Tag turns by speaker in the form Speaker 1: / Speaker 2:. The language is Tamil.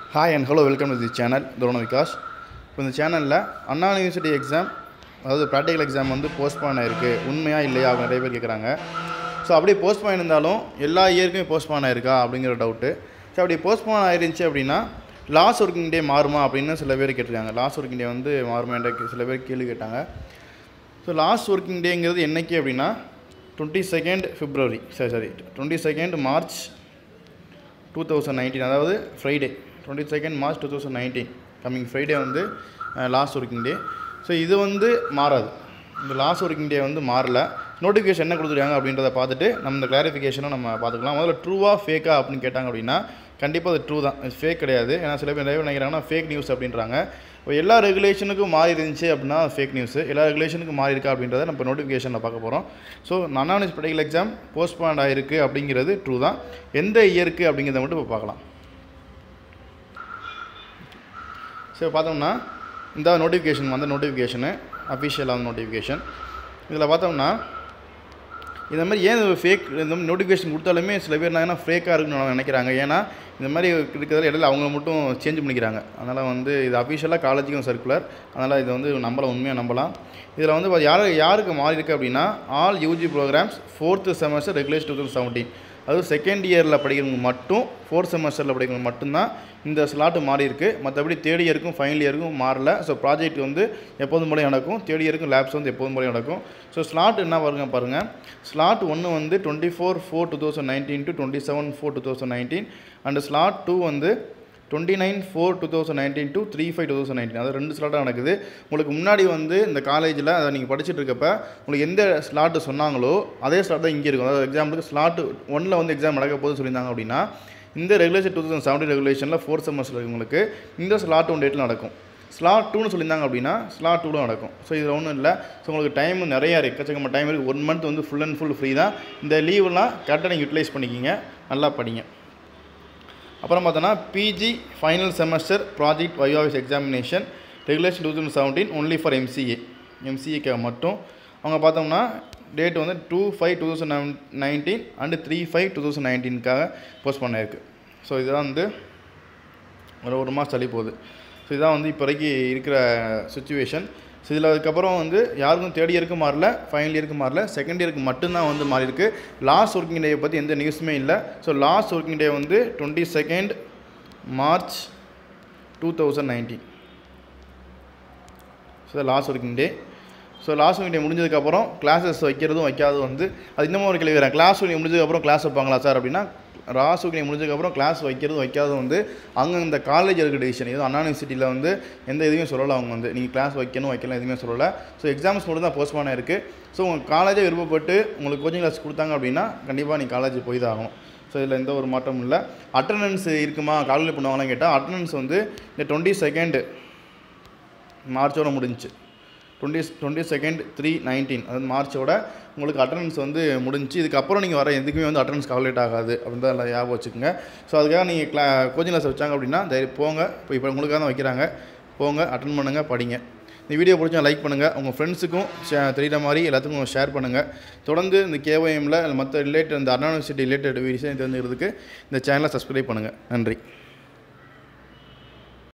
Speaker 1: hi and hello welcome to the channel Drona Vikas இப்போ இந்த சேனலில் அண்ணா யூனிவர்சிட்டி எக்ஸாம் அதாவது ப்ராக்டிக்கல் எக்ஸாம் வந்து போஸ்ட்பான் ஆயிருக்கு உண்மையா இல்லையா அவங்க நிறைய பேர் கேட்குறாங்க ஸோ அப்படியே போஸ்ட்பான் இருந்தாலும் எல்லா இயருக்குமே போஸ்ட்பான் ஆயிருக்கா அப்படிங்கிற டவுட்டு ஸோ அப்படி போஸ்ட்பான் ஆயிருந்துச்சு அப்படின்னா லாஸ்ட் ஒர்க்கிங் டே மாறுமா அப்படின்னு சில பேர் கேட்டிருக்காங்க லாஸ்ட் ஒர்க்கிங் டே வந்து மாறுமா என்ற சில பேர் கேள்வி கேட்டாங்க ஸோ லாஸ்ட் ஒர்க்கிங் டேங்கிறது என்னைக்கு அப்படின்னா டுவெண்ட்டி செகண்ட் ஃபிப்ரவரி சரி சரி twenty second March two thousand nineteen அதாவது Friday twenty second March two thousand nineteen coming Friday வந்து லாஸ்ட் ஒர்க்கிங் டே ஸோ இது வந்து மாறாது இந்த லாஸ்ட் ஒர்க்கிங் டே வந்து மாறல நோட்டிஃபிகேஷன் என்ன கொடுத்துருக்காங்க அப்படின்றத பார்த்துட்டு நம்ம இந்த கிளாரிஃபிகேஷனும் நம்ம பார்த்துக்கலாம் முதல்ல ட்ரூவா ஃபேக்கா அப்படின்னு கேட்டாங்க அப்படின்னா கண்டிப்பாக அது ட்ரூ தான் இது ஃபேக் கிடையாது ஏன்னா சில பேர் நிறைய பேர் நினைக்கிறாங்கன்னா ஃபேக் நியூஸ் அப்படின்றாங்க இப்போ எல்லா ரெகுலேஷனுக்கும் மாறி இருந்துச்சு அப்படின்னா ஃபேக் நியூஸ் எல்லா ரெகுலேஷனுக்கும் மாறி இருக்கா அப்படின்றத நம்ம நோட்டிஃபிகேஷனில் பார்க்க போகிறோம் ஸோ அனானிஸ் ப்ரெடிக்கல் எக்ஸாம் போஸ்ட்பாண்ட் ஆயிருக்கு அப்படிங்கிறது ட்ரூ தான் எந்த இயருக்கு அப்படிங்கிறத மட்டும் இப்போ பார்க்கலாம் ஸோ பார்த்தோம்னா இந்த நோட்டிஃபிகேஷன் வந்த நோட்டிஃபிகேஷனு அஃபிஷியலான நோட்டிஃபிகேஷன் இதில் பார்த்தோம்னா இந்த மாதிரி ஏன் ஃபேக் இந்த மாதிரி நோட்டிஃபிகேஷன் கொடுத்தாலுமே சில பேர் என்ன ஃபேக்காக இருக்குன்னு நினைக்கிறாங்க ஏன்னா இந்த மாதிரி இருக்கிறதுல இடையில அவங்க மட்டும் சேஞ்ச் பண்ணிக்கிறாங்க அதனால் வந்து இது அஃபிஷியலாக காலேஜுக்கும் சர்க்குலர் அதனால் இது வந்து நம்பலாம் உண்மையாக நம்பலாம் இதில் வந்து பா- யாரு யாருக்கு மாறி இருக்கு அப்படின்னா all UG programs fourth semester regulation two thousand seventeen அதுவும் செகண்ட் இயரில் படிக்கிறவங்க மட்டும் ஃபோர்த் செமஸ்டரில் படிக்கிறவங்க மட்டும்தான் இந்த ஸ்லாட்டு மாறி இருக்கு மற்றபடி தேர்ட் இயருக்கும் ஃபைனல் இயருக்கும் மாறல ஸோ ப்ராஜெக்ட் வந்து எப்போதும் போல நடக்கும் தேர்ட் இயருக்கும் லேப்ஸ் வந்து எப்போதும் போல நடக்கும் ஸோ ஸ்லாட் என்ன பாருங்க பாருங்கள் ஸ்லாட் ஒன்று வந்து twenty four four two thousand nineteen to twenty seven four two thousand nineteen and slot two வந்து twenty nine four two thousand nineteen to three five two thousand nineteen அது ரெண்டு ஸ்லாட்டாக நடக்குது உங்களுக்கு முன்னாடி வந்து இந்த காலேஜில் அதை நீங்கள் படிச்சுட்டு இருக்கப்ப உங்களுக்கு எந்த ஸ்லாட்டு சொன்னாங்களோ அதே ஸ்லாட் தான் இங்கே இருக்கும் அதாவது எக்ஸாம்பிளுக்கு ஸ்லாட்டு ஒன்னில் வந்து எக்ஸாம் நடக்க போது சொல்லியிருந்தாங்க அப்படின்னா இந்த ரெகுலேஷன் டூ தௌசண்ட் செவன்டீன் ரெகுலேஷனில் ஃபோர்த் செமஸ்டர் இருக்கவங்களுக்கு இந்த ஸ்லாட் ஒன் டேட்டில் நடக்கும் ஸ்லாட் டூன்னு சொல்லியிருந்தாங்க அப்படின்னா ஸ்லாட் டூவில் நடக்கும் ஸோ இதில் ஒன்றும் இல்லை ஸோ உங்களுக்கு டைம் நிறையா இருக்குது எக்கச்சக்கமாக டைம் இருக்குது ஒன் மந்த் வந்து ஃபுல் அண்ட் ஃபுல் ஃப்ரீ தான் இந்த லீவெல்லாம் கரெக்டாக நீங்கள் யூட்டிலைஸ் பண்ணிக்கிங்க நல்லா படிங்க அப்புறம் பார்த்தோன்னா PG final semester project viva voce examination regulation two thousand seventeen only for MCA எம்சிஏக்கு மட்டும் அவங்க பார்த்தோம்னா டேட் வந்து two five two thousand nineteen and three five two thousand நைன்டீனுக்காக போஸ்ட் பண்ணியிருக்கு ஸோ இதுதான் வந்து ஒரு ஒரு மாதம் தள்ளி போகுது ஸோ இதுதான் வந்து இப்போதைக்கு இருக்கிற சுச்சுவேஷன் ஸோ இதில் அதுக்கப்புறம் வந்து யாருக்கும் தேர்ட் இயருக்கு மாறல ஃபைனல் இயருக்கு மாறல செகண்ட் இயருக்கு மட்டும்தான் வந்து மாறி இருக்கு லாஸ்ட் ஒர்க்கிங் டே பற்றி எந்த நியூஸுமே இல்லை ஸோ லாஸ்ட் ஒர்க்கிங் டே வந்து twenty second March two thousand nineteen so last working day so last working day முடிஞ்சதுக்கப்புறம் கிளாஸஸ் வைக்கிறதும் வைக்காததும் வந்து அது இன்னமும் ஒரு கேள்வி வரேன் கிளாஸ் ஒர்க்கிங் முடிஞ்சதுக்கப்புறம் கிளாஸ் வைப்பாங்களா சார் அப்படின்னா லாஸ்ட் ஒர்க்கிங் முடிஞ்சதுக்கப்புறம் கிளாஸ் வைக்கிறதும் வைக்காததும் வந்து அங்கே இந்த காலேஜ் இருக்க டிசிஷன் இது அண்ணா யூனிவர்சிட்டியில் வந்து எந்த இதுவுமே சொல்லலை அவங்க வந்து நீங்கள் கிளாஸ் வைக்கணும் வைக்கலாம் எதுவுமே சொல்லலை ஸோ எக்ஸாம்ஸ் மட்டும் தான் போஸ்ட்பான் இருக்குது ஸோ உங்கள் காலேஜே விருப்பப்பட்டு உங்களுக்கு கோச்சிங் கிளாஸ் கொடுத்தாங்க அப்படின்னா கண்டிப்பாக நீங்கள் காலேஜ் போய் தான் ஆகணும் ஸோ இதில் எந்த ஒரு மாற்றமும் இல்லை அட்டண்டன்ஸ் இருக்குமா கால்குலேட் பண்ணுவாங்களான்னு கேட்டால் அட்டண்டன்ஸ் வந்து இந்த டுவெண்ட்டி செகண்ட் மார்ச்சோட முடிஞ்சுச்சு twenty twenty second three nineteen அதாவது மார்ச்சோட உங்களுக்கு அட்டண்டன்ஸ் வந்து முடிஞ்சு இதுக்கப்புறம் நீங்கள் வர எதுக்குமே வந்து அட்டண்டன்ஸ் கால்குலேட் ஆகாது அப்படின்னு தான் எல்லாம் ஞாபகம் வச்சுக்கோங்க ஸோ அதுக்காக நீங்கள் கிளா கோச்சிங் கிளாஸ் வச்சாங்க அப்படின்னா தைரியம் போங்க இப்போ இப்போ உங்களுக்காக தான் வைக்கிறாங்க போங்க அட்டன் பண்ணுங்கள் படிங்க இந்த வீடியோ பிடிச்சா லைக் பண்ணுங்கள் உங்கள் ஃப்ரெண்ட்ஸுக்கும் ஷே தெரியுற மாதிரி எல்லாத்துக்கும் ஷேர் பண்ணுங்கள் தொடர்ந்து இந்த கேஒஎம்மில் மற்ற ரிலேட்டட் இந்த அண்ணா யூனிவர்சிட்டி ரிலேட்டட் விஷயம் தெரிஞ்சுக்கிறதுக்கு இந்த சேனலை சப்ஸ்கிரைப் பண்ணுங்கள் நன்றி